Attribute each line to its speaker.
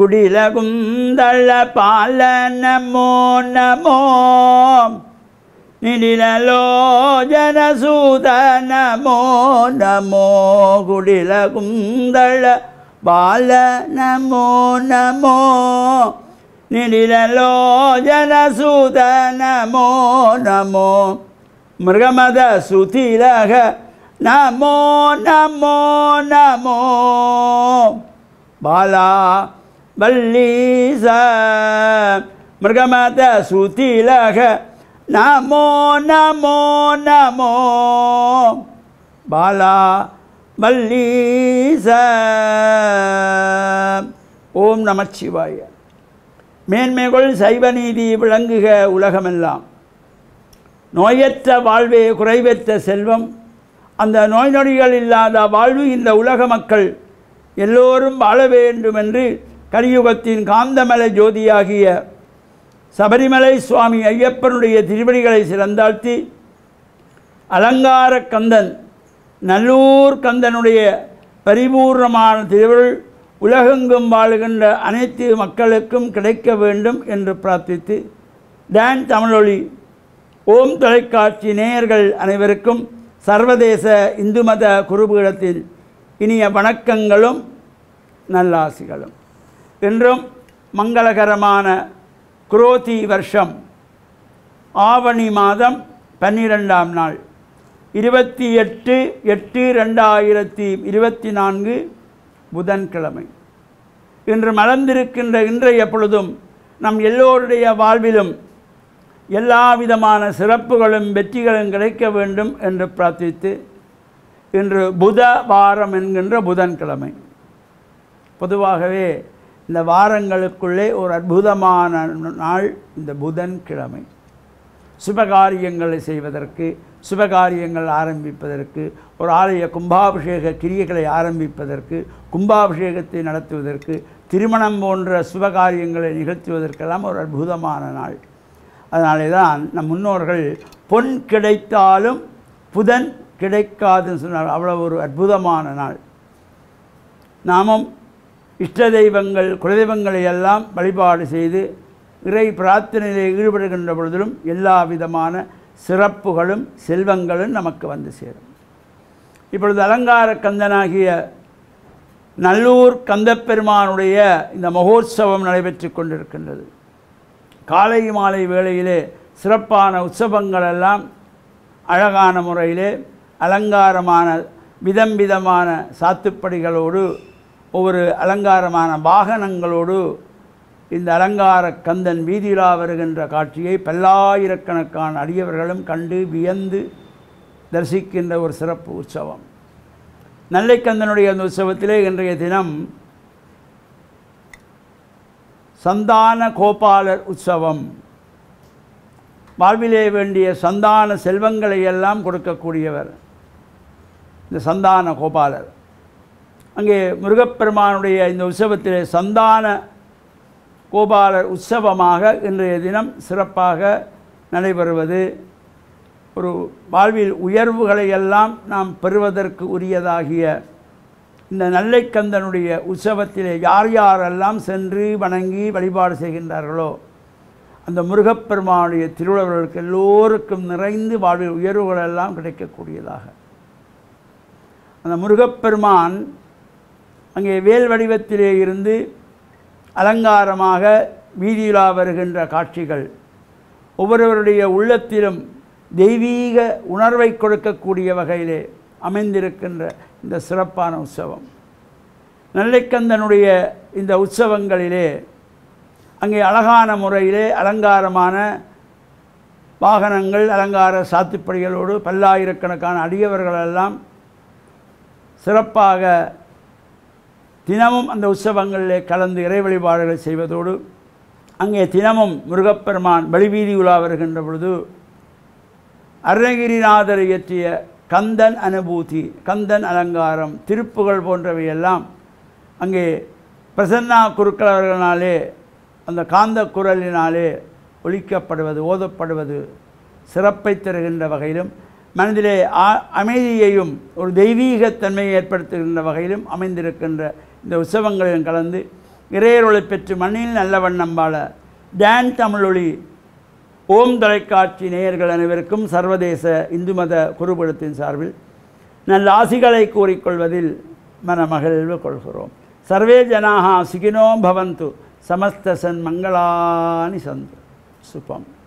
Speaker 1: குடில குந்தள பால நமோ நமோ நிடிலோஜன சூத நமோ நமோ குடில குந்தள பால நமோ நமோ நிடிலோஜன சூத நமோ நமோ மிருகமத சுதிலக நமோ நமோ நமோ பாலா வல்லீச மிருகமத சுதிலக நமோ நமோ நமோ பாலா வல்லீச ஓம் நமச்சிவாய மேன்மைகள் சைவ நீதி விளங்குக உலகமெல்லாம் நோயற்ற வாழ்வே குறைவற்ற செல்வம் அந்த நோய் நொடிகள் இல்லாத வாழ்வு இந்த உலக மக்கள் எல்லோரும் வாழ வேண்டும் என்று கலியுகத்தின் காந்தமலை ஜோதியாகிய சபரிமலை சுவாமி ஐயப்பனுடைய திருவடிகளை சிறந்தாழ்த்தி அலங்கார கந்தன் நல்லூர் கந்தனுடைய பரிபூர்ணமான திருவருள் உலகெங்கும் வாழுகின்ற அனைத்து மக்களுக்கும் கிடைக்க வேண்டும் என்று பிரார்த்தித்து டான் தமிழொலி ஓம் தொலைக்காட்சி நேயர்கள் அனைவருக்கும் சர்வதேச இந்து மத குருபீடத்தின் இனிய வணக்கங்களும் நல்லாசிகளும் இன்றும் மங்களகரமான குரோதி வருஷம் ஆவணி மாதம் பன்னிரெண்டாம் நாள் இருபத்தி எட்டு எட்டு ரெண்டாயிரத்தி இருபத்தி நான்கு புதன்கிழமை இன்று மலர்ந்திருக்கின்ற இன்றைய பொழுதும் நம் எல்லோருடைய வாழ்விலும் எல்லா விதமான சிறப்புகளும் வெற்றிகளும் கிடைக்க வேண்டும் என்று பிரார்த்தித்து இன்று புத வாரம் என்கின்ற புதன்கிழமை பொதுவாகவே இந்த வாரங்களுக்குள்ளே ஒரு அற்புதமான நாள் இந்த புதன்கிழமை சுபகாரியங்களை செய்வதற்கு சுபகாரியங்கள் ஆரம்பிப்பதற்கு ஒரு ஆலய கும்பாபிஷேக கிரியைகளை ஆரம்பிப்பதற்கு கும்பாபிஷேகத்தை நடத்துவதற்கு திருமணம் போன்ற சுபகாரியங்களை நிகழ்த்துவதற்கெல்லாம் ஒரு அற்புதமான நாள் அதனாலே தான் நம் முன்னோர்கள் பொன் கிடைத்தாலும் புதன் கிடைக்காதுன்னு சொன்னார் அவ்வளோ ஒரு அற்புதமான நாள் நாமும் இஷ்ட தெய்வங்கள் குலதெய்வங்களை எல்லாம் வழிபாடு செய்து இறை பிரார்த்தனையிலே ஈடுபடுகின்ற பொழுதிலும் எல்லா விதமான சிறப்புகளும் செல்வங்களும் நமக்கு வந்து சேரும் இப்பொழுது அலங்கார கந்தனாகிய நல்லூர் கந்தப்பெருமானுடைய இந்த மகோத்சவம் நடைபெற்று கொண்டிருக்கின்றது காலை மாலை வேளையிலே சிறப்பான உற்சவங்கள் எல்லாம் அழகான முறையிலே அலங்காரமான விதம் விதமான சாத்துப்படிகளோடு ஒவ்வொரு அலங்காரமான வாகனங்களோடு இந்த அலங்கார கந்தன் வீதியிலா வருகின்ற காட்சியை பல்லாயிரக்கணக்கான அடியவர்களும் கண்டு வியந்து தரிசிக்கின்ற ஒரு சிறப்பு உற்சவம் நல்லைக்கந்தனுடைய அந்த உற்சவத்திலே இன்றைய தினம் சந்தான கோபாலர் உற்சவம் வாழ்விலே வேண்டிய சந்தான செல்வங்களை எல்லாம் கொடுக்கக்கூடியவர் இந்த சந்தான கோபாலர் அங்கே முருகப்பெருமானுடைய இந்த உற்சவத்திலே சந்தான கோபாலர் உற்சவமாக இன்றைய தினம் சிறப்பாக நடைபெறுவது ஒரு வாழ்வில் உயர்வுகளை எல்லாம் நாம் பெறுவதற்கு உரியதாகிய இந்த நல்லைக்கந்தனுடைய உற்சவத்திலே யார் யாரெல்லாம் சென்று வணங்கி வழிபாடு செய்கின்றார்களோ அந்த முருகப்பெருமானுடைய திருவுழவர்களுக்கு எல்லோருக்கும் நிறைந்து வாழ்வில் உயர்வுகள் எல்லாம் கிடைக்கக்கூடியதாக அந்த முருகப்பெருமான் அங்கே வேல் வடிவத்திலே இருந்து அலங்காரமாக வீதியிலா வருகின்ற காட்சிகள் ஒவ்வொருவருடைய உள்ளத்திலும் தெய்வீக உணர்வை கொடுக்கக்கூடிய வகையிலே அமைந்திருக்கின்ற இந்த சிறப்பான உற்சவம் நல்லைக்கந்தனுடைய இந்த உற்சவங்களிலே அங்கே அழகான முறையிலே அலங்காரமான வாகனங்கள் அலங்கார சாத்துப்படிகளோடு பல்லாயிரக்கணக்கான அடியவர்களெல்லாம் சிறப்பாக தினமும் அந்த உற்சவங்களிலே கலந்து இறை வழிபாடுகள் செய்வதோடு அங்கே தினமும் முருகப்பெருமான் பலிவீதி உலா வருகின்ற பொழுது அருணகிரிநாதர் இயற்றிய கந்தன் அனுபூதி கந்தன் அலங்காரம் திருப்புகள் போன்றவையெல்லாம் அங்கே பிரசன்னா குருக்கள் அவர்களினாலே அந்த காந்த குரலினாலே ஒழிக்கப்படுவது ஓதப்படுவது சிறப்பை தருகின்ற வகையிலும் மனதிலே ஆ- அமைதியையும் ஒரு தெய்வீகத்தன்மையை ஏற்படுத்துகின்ற வகையிலும் அமைந்திருக்கின்ற இந்த உற்சவங்களிலும் கலந்து இறையருளை பெற்று மண்ணில் நல்ல வண்ணம் வாழ டான் தமிழொலி ஓம் தொலைக்காட்சி நேயர்கள் அனைவருக்கும் சர்வதேச இந்து மத குருபடத்தின் சார்பில் நல்ல ஆசிகளை கூறிக்கொள்வதில் மனமகிழ்வு கொள்கிறோம் சர்வே ஜனாக சுகினோ பவந்து சமஸ்த சன் மங்களானி சந்து சுபம்